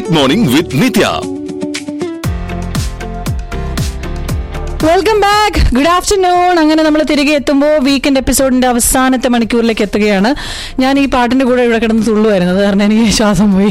Mid morning with Nithya welcome back good afternoon അങ്ങനെ നമ്മൾ തിരികെ എത്തുമ്പോൾ വീക്കെൻഡ് എപ്പിസോഡിന്റെ അവസാനത്തെ മണിക്കൂറിലേക്ക് എത്തുകയാണ് ഞാൻ ഈ പാട്ടിന്റെ കൂടെ ഇവിടെ കിടന്ന് തുള്ളുമായിരുന്നു അത് കാരണം എനിക്ക് ശ്വാസം പോയി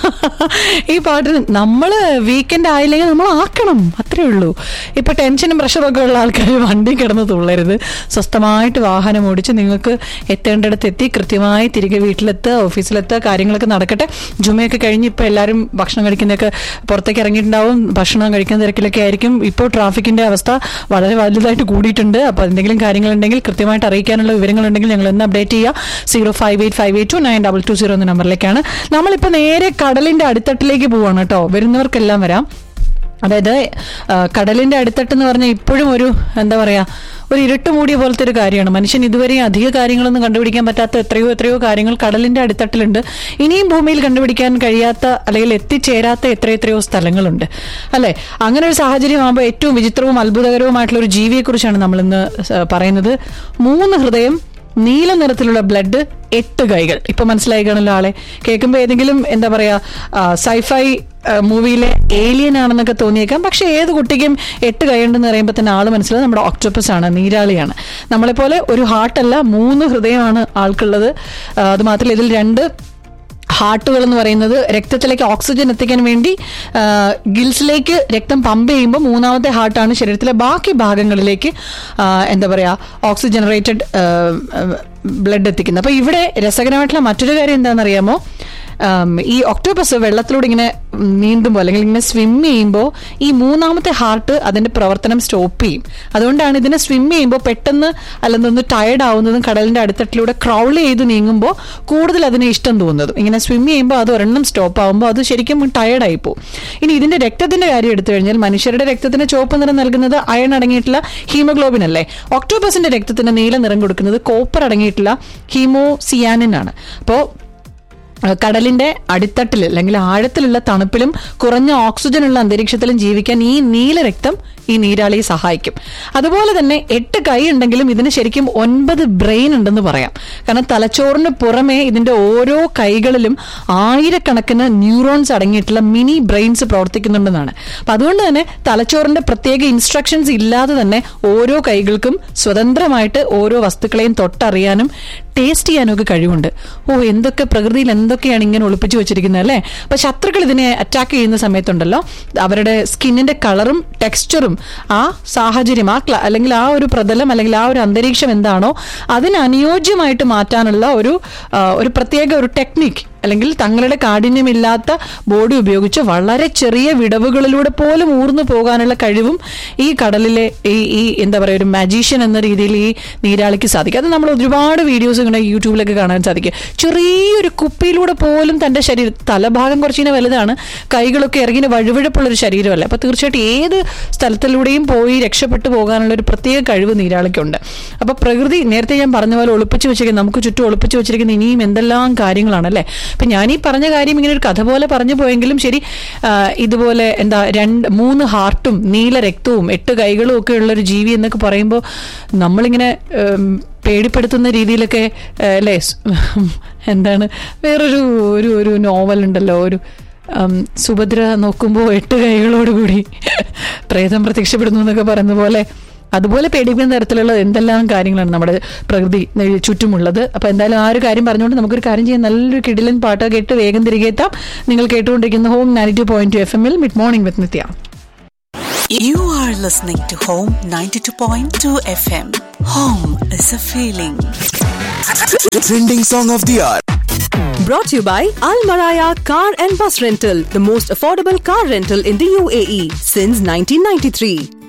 ഈ പാട്ടിന് നമ്മൾ വീക്കെൻഡ് ആയില്ലെങ്കിൽ നമ്മൾ ആക്കണം അത്രേ ഉള്ളൂ ഇപ്പൊ ടെൻഷനും പ്രഷറും ഒക്കെ ഉള്ള ആൾക്കാർ വണ്ടി കിടന്ന് തുള്ളരുത് സ്വസ്ഥമായിട്ട് വാഹനം ഓടിച്ച് നിങ്ങൾക്ക് എത്തേണ്ടിടത്ത് എത്തി കൃത്യമായി തിരികെ വീട്ടിലെത്തുക ഓഫീസിലെത്തുക കാര്യങ്ങളൊക്കെ നടക്കട്ടെ ജുമയൊക്കെ കഴിഞ്ഞ് ഇപ്പൊ എല്ലാവരും ഭക്ഷണം കഴിക്കുന്നതൊക്കെ പുറത്തേക്ക് ഇറങ്ങിയിട്ടുണ്ടാവും ഭക്ഷണം കഴിക്കുന്ന തിരക്കിലൊക്കെ ആയിരിക്കും ഇപ്പോൾ ട്രാഫിക്കിന്റെ അവസ്ഥ വളരെ വലുതായിട്ട് കൂടിയിട്ടുണ്ട് അപ്പോൾ എന്തെങ്കിലും കാര്യങ്ങളുണ്ടെങ്കിൽ കൃത്യമായിട്ട് അറിയിക്കാനുള്ള വിവരങ്ങളുണ്ടെങ്കിൽ ഞങ്ങൾ ഒന്ന് അപ്ഡേറ്റ് ചെയ്യുക zero five eight five eight two nine double two zero എന്ന നമ്പറിലേക്കാണ് നമ്മളിപ്പോൾ നേരെ കടലിന്റെ അടിത്തട്ടിലേക്ക് പോവാണ് കേട്ടോ വരുന്നവർക്കെല്ലാം വരാം അതായത് ആ, കടലിന്റെ അടിത്തട്ട് എന്ന് പറഞ്ഞാൽ ഇപ്പോഴും ഒരു എന്താ പറയാ ഒരു ഇരുട്ട് മൂടിയ പോലത്തെ ഒരു കാര്യമാണ് മനുഷ്യൻ ഇതുവരെയും അധിക കാര്യങ്ങളൊന്നും കണ്ടുപിടിക്കാൻ പറ്റാത്ത എത്രയോ എത്രയോ കാര്യങ്ങൾ കടലിന്റെ അടിത്തട്ടിലുണ്ട് ഇനിയും ഭൂമിയിൽ കണ്ടുപിടിക്കാൻ കഴിയാത്ത അല്ലെങ്കിൽ എത്തിച്ചേരാത്ത എത്ര എത്രയോ സ്ഥലങ്ങളുണ്ട് അല്ലെ അങ്ങനെ ഒരു സാഹചര്യം ആകുമ്പോൾ ഏറ്റവും വിചിത്രവും അത്ഭുതകരവുമായിട്ടുള്ള ഒരു ജീവിയെക്കുറിച്ചാണ് നമ്മൾ ഇന്ന് പറയുന്നത് മൂന്ന് ഹൃദയം നീല നിറത്തിലുള്ള ബ്ലഡ് എട്ട് കൈകൾ ഇപ്പൊ മനസ്സിലായി കാണല്ലോ ആളെ കേൾക്കുമ്പോൾ ഏതെങ്കിലും എന്താ പറയാ സൈഫൈ മൂവിയിലെ ഏലിയൻ ആണെന്നൊക്കെ തോന്നിയേക്കാം പക്ഷെ ഏത് കുട്ടിക്കും എട്ട് കൈയുണ്ടെന്ന് പറയുമ്പോൾ തന്നെ ആള് മനസ്സിലാവും നമ്മുടെ ഒക്ടോപ്പസ് ആണ് നീരാളിയാണ് നമ്മളെപ്പോലെ ഒരു ഹാർട്ടല്ല മൂന്ന് ഹൃദയമാണ് ആൾക്കുള്ളത് ആ, അത് മാത്രമല്ല ഇതിൽ രണ്ട് ഹാർട്ടുകൾ എന്ന് പറയുന്നത് രക്തത്തിലേക്ക് ഓക്സിജൻ എത്തിക്കാൻ വേണ്ടി ആ, ഗിൽസിലേക്ക് രക്തം പമ്പ് ചെയ്യുമ്പോൾ മൂന്നാമത്തെ ഹാർട്ടാണ് ശരീരത്തിലെ ബാക്കി ഭാഗങ്ങളിലേക്ക് ആ, എന്താ പറയുക ഓക്സിജനറേറ്റഡ് ബ്ലഡ് എത്തിക്കുന്നത് അപ്പോൾ ഇവിടെ രസകരമായിട്ടുള്ള മറ്റൊരു കാര്യം എന്താണെന്നറിയാമോ ആം, ഈ ഒക്ടോബസ് വെള്ളത്തിലൂടെ ഇങ്ങനെ നീന്തുമ്പോൾ അല്ലെങ്കിൽ ഇങ്ങനെ സ്വിം ചെയ്യുമ്പോൾ ഈ മൂന്നാമത്തെ ഹാർട്ട് അതിന്റെ പ്രവർത്തനം സ്റ്റോപ്പ് ചെയ്യും അതുകൊണ്ടാണ് ഇതിനെ സ്വിം ചെയ്യുമ്പോൾ പെട്ടെന്ന് അല്ലെന്നൊന്ന് ടയർഡ് ആവുന്നതും കടലിന്റെ അടുത്തട്ടിലൂടെ ക്രൗൾ ചെയ്ത് നീങ്ങുമ്പോൾ കൂടുതൽ അതിന് ഇഷ്ടം തോന്നുന്നതും ഇങ്ങനെ സ്വിം ചെയ്യുമ്പോൾ അത് ഒരെണ്ണം സ്റ്റോപ്പ് ആവുമ്പോൾ അത് ശരിക്കും ടയർഡായി പോകും ഇനി ഇതിന്റെ രക്തത്തിന്റെ കാര്യം എടുത്തു കഴിഞ്ഞാൽ മനുഷ്യരുടെ രക്തത്തിന് ചുവപ്പ് നിറം നൽകുന്നത് അയൺ അടങ്ങിയിട്ടുള്ള ഹീമോഗ്ലോബിൻ അല്ലേ ഒക്ടോബസിന്റെ രക്തത്തിന് നീല നിറം കൊടുക്കുന്നത് കോപ്പർ അടങ്ങിയിട്ടുള്ള ഹീമോ സിയാനിൻ ആണ് അപ്പോൾ അഹ് കടലിന്റെ അടിത്തട്ടിൽ അല്ലെങ്കിൽ ആഴത്തിലുള്ള തണുപ്പിലും കുറഞ്ഞ ഓക്സിജനുള്ള അന്തരീക്ഷത്തിലും ജീവിക്കാൻ ഈ നീല രക്തം ഈ നീരാളിയെ സഹായിക്കും അതുപോലെ തന്നെ എട്ട് കൈ ഉണ്ടെങ്കിലും ഇതിന് ശരിക്കും ഒൻപത് ബ്രെയിൻ ഉണ്ടെന്ന് പറയാം കാരണം തലച്ചോറിന് പുറമെ ഇതിന്റെ ഓരോ കൈകളിലും ആയിരക്കണക്കിന് ന്യൂറോൺസ് അടങ്ങിയിട്ടുള്ള മിനി ബ്രെയിൻസ് പ്രവർത്തിക്കുന്നുണ്ടെന്നാണ് അപ്പൊ അതുകൊണ്ട് തന്നെ തലച്ചോറിന്റെ പ്രത്യേക ഇൻസ്ട്രക്ഷൻസ് ഇല്ലാതെ തന്നെ ഓരോ കൈകൾക്കും സ്വതന്ത്രമായിട്ട് ഓരോ വസ്തുക്കളെയും തൊട്ടറിയാനും ടേസ്റ്റ് ചെയ്യാനും ഒക്കെ കഴിവുണ്ട് ഓ എന്തൊക്കെ പ്രകൃതിയിൽ എന്തൊക്കെയാണ് ഇങ്ങനെ ഒളിപ്പിച്ചു വെച്ചിരിക്കുന്നത് അല്ലേ അപ്പൊ ശത്രുക്കൾ ഇതിനെ അറ്റാക്ക് ചെയ്യുന്ന സമയത്തുണ്ടല്ലോ അവരുടെ സ്കിന്നിന്റെ കളറും ടെക്സ്ചറും ആ സാഹചര്യം ആ ക്ല- അല്ലെങ്കിൽ ആ ഒരു പ്രതലം അല്ലെങ്കിൽ ആ ഒരു അന്തരീക്ഷം എന്താണോ അതിന് അനുയോജ്യമായിട്ട് മാറ്റാനുള്ള ഒരു ആ, ഒരു പ്രത്യേക ഒരു ടെക്നിക്ക് അല്ലെങ്കിൽ തങ്ങളുടെ കാഠിന്യമില്ലാത്ത ബോഡി ഉപയോഗിച്ച് വളരെ ചെറിയ വിടവുകളിലൂടെ പോലും ഊർന്നു പോകാനുള്ള കഴിവും ഈ കടലിലെ ഈ ഈ എന്താ പറയുക ഒരു മാജീഷ്യൻ എന്ന രീതിയിൽ ഈ നീരാളിക്ക് സാധിക്കും അത് നമ്മൾ ഒരുപാട് വീഡിയോസ് ഇങ്ങനെ യൂട്യൂബിലൊക്കെ കാണാൻ സാധിക്കും ചെറിയൊരു കുപ്പിയിലൂടെ പോലും തന്റെ ശരീരം തലഭാഗം കുറച്ചിങ്ങനെ വലുതാണ് കൈകളൊക്കെ ഇറങ്ങിന് വഴുവഴുപ്പുള്ള ഒരു ശരീരമല്ല അപ്പൊ തീർച്ചയായിട്ടും ഏത് സ്ഥലത്തിലൂടെയും പോയി രക്ഷപ്പെട്ടു പോകാനുള്ള ഒരു പ്രത്യേക കഴിവ് നീരാളിക്കുണ്ട് അപ്പൊ പ്രകൃതി നേരത്തെ ഞാൻ പറഞ്ഞ പോലെ ഒളിപ്പിച്ചു വെച്ചിരിക്കുന്ന നമുക്ക് ചുറ്റും ഒളിപ്പിച്ചു വെച്ചിരിക്കുന്ന ഇനിയും എന്തെല്ലാം കാര്യങ്ങളാണ് അല്ലേ അപ്പൊ ഞാൻ ഈ പറഞ്ഞ കാര്യം ഇങ്ങനെ ഒരു കഥ പോലെ പറഞ്ഞു പോയെങ്കിലും ശരി ആ, ഇതുപോലെ എന്താ രണ്ട് മൂന്ന് ഹാർട്ടും നീല രക്തവും എട്ട് കൈകളും ഒക്കെ ഉള്ള ഒരു ജീവി എന്നൊക്കെ പറയുമ്പോൾ നമ്മളിങ്ങനെ ഉം, പേടിപ്പെടുത്തുന്ന രീതിയിലൊക്കെ ആ, അല്ലേ സ്- എന്താണ് വേറൊരു ഒരു ഒരു നോവൽ ഉണ്ടല്ലോ ഒരു ഉം, സുഭദ്ര നോക്കുമ്പോൾ എട്ട് കൈകളോടുകൂടി പ്രേതം പ്രത്യക്ഷപ്പെടുന്നു എന്നൊക്കെ പറയുന്ന പോലെ അതുപോലെ പേടിപ്പിക്കുന്ന തരത്തിലുള്ള എന്തെല്ലാം കാര്യങ്ങളാണ് നമ്മുടെ പ്രകൃതി ന- ചുറ്റുമുള്ളത് അപ്പൊ എന്തായാലും ആ ഒരു കാര്യം പറഞ്ഞുകൊണ്ട് നമുക്കൊരു കാര്യം ചെയ്യാം നല്ലൊരു കിടിലൻ പാട്ട് കേട്ട് വേഗം തിരികെ എത്താം നിങ്ങൾ കേട്ടുകൊണ്ടിരിക്കുന്ന home ninety two point two F എമ്മിൽ mid morning with Nithya You are listening to Home 92.2 FM. Home is a feeling. Trending song of the hour. Brought to you by Al Maraya Car and Bus Rental, the most affordable car rental in the UAE since 1993.